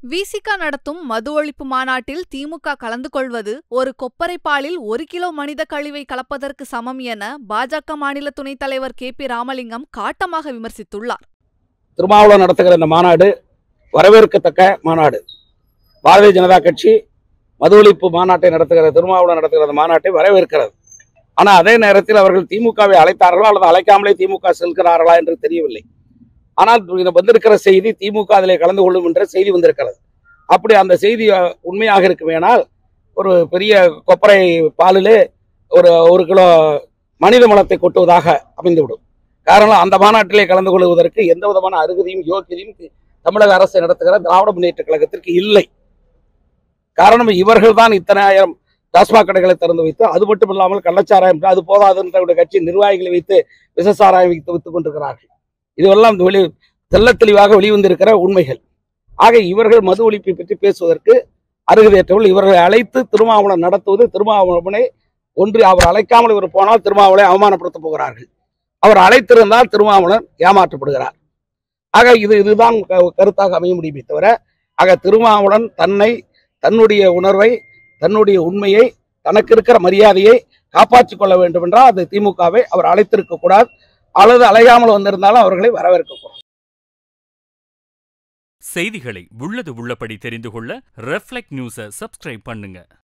விசிக நடத்தும் மது ஒழிப்பு மாநாட்டில் திமுக கலந்து கொள்வது ஒரு கொப்பரை பாலில் ஒரு கிலோ மனித கழிவை கலப்பதற்கு சமம் என பாஜக மாநில துணைத் தலைவர் கே பி ராமலிங்கம் காட்டமாக விமர்சித்துள்ளார் திருமாவளவன் நடத்துகிற இந்த மாநாடு வரவேற்கத்தக்க மாநாடு பாரதிய ஜனதா கட்சி மது ஒழிப்பு மாநாட்டை நடத்துகிற திருமாவளவன் நடத்துகிற இந்த மாநாட்டை வரவேற்கிறது ஆனால் அதே நேரத்தில் அவர்கள் திமுகவை அழைத்தார்களா அல்லது அழைக்காமலே திமுக செல்கிறார்களா என்று தெரியவில்லை ஆனால் இது வந்திருக்கிற செய்தி திமுக அதிலே கலந்து கொள்ளும் என்ற செய்தி வந்திருக்கிறது அப்படி அந்த செய்தி அஹ், உண்மையாக இருக்குமேனால் ஒரு பெரிய கொப்பரை பாலிலே ஒரு ஒரு கிலோ மனித மலத்தை கொட்டுவதாக அமைந்துவிடும் காரணம் அந்த மாநாட்டிலே கலந்து கொள்வதற்கு எந்த விதமான அருகதையும் யோக்கியதையும் தமிழக அரசு நடத்துகிற திராவிட முன்னேற்ற கழகத்திற்கு இல்லை காரணம் இவர்கள் தான் இத்தனை ஆயிரம் டாஸ்மாக் கடைகளை திறந்து வைத்து அது மட்டும் இல்லாமல் கள்ளச்சாராயம் அது போதாது என்ற ஒரு கட்சி நிர்வாகிகளை வைத்து விசசாராயம் வைத்து வித்துக் கொண்டிருக்கிறார்கள் இதுவெல்லாம் வெளி தெள்ள தெளிவாக வெளிவந்திருக்கிற உண்மைகள் ஆக இவர்கள் மது ஒழிப்பை பற்றி பேசுவதற்கு அருகதையற்றவர்கள் இவர்களை அழைத்து திருமாவளவன் நடத்துவது திருமாவளவனை ஒன்று அவர் அழைக்காமல் இவர் போனால் திருமாவளை அவமானப்படுத்த போகிறார்கள் அவர் அழைத்திருந்தால் திருமாவளவன் ஏமாற்றப்படுகிறார் ஆக இது இதுதான் க- கருத்தாக அமைய முடியுமே தவிர ஆக திருமாவளவன் தன்னை தன்னுடைய உணர்வை தன்னுடைய உண்மையை தனக்கு இருக்கிற மரியாதையை காப்பாற்றிக் கொள்ள வேண்டும் என்றால் அது திமுகவை அவர் அழைத்திருக்க கூடாது அல்லது அலையாமல் வந்திருந்தாலும் அவர்களை வரவேற்க கூடாது செய்திகளை உள்ளது உள்ளபடி தெரிந்து கொள்ள ரெஃப்ளெக்ட் நியூஸை சப்ஸ்கிரைப் பண்ணுங்க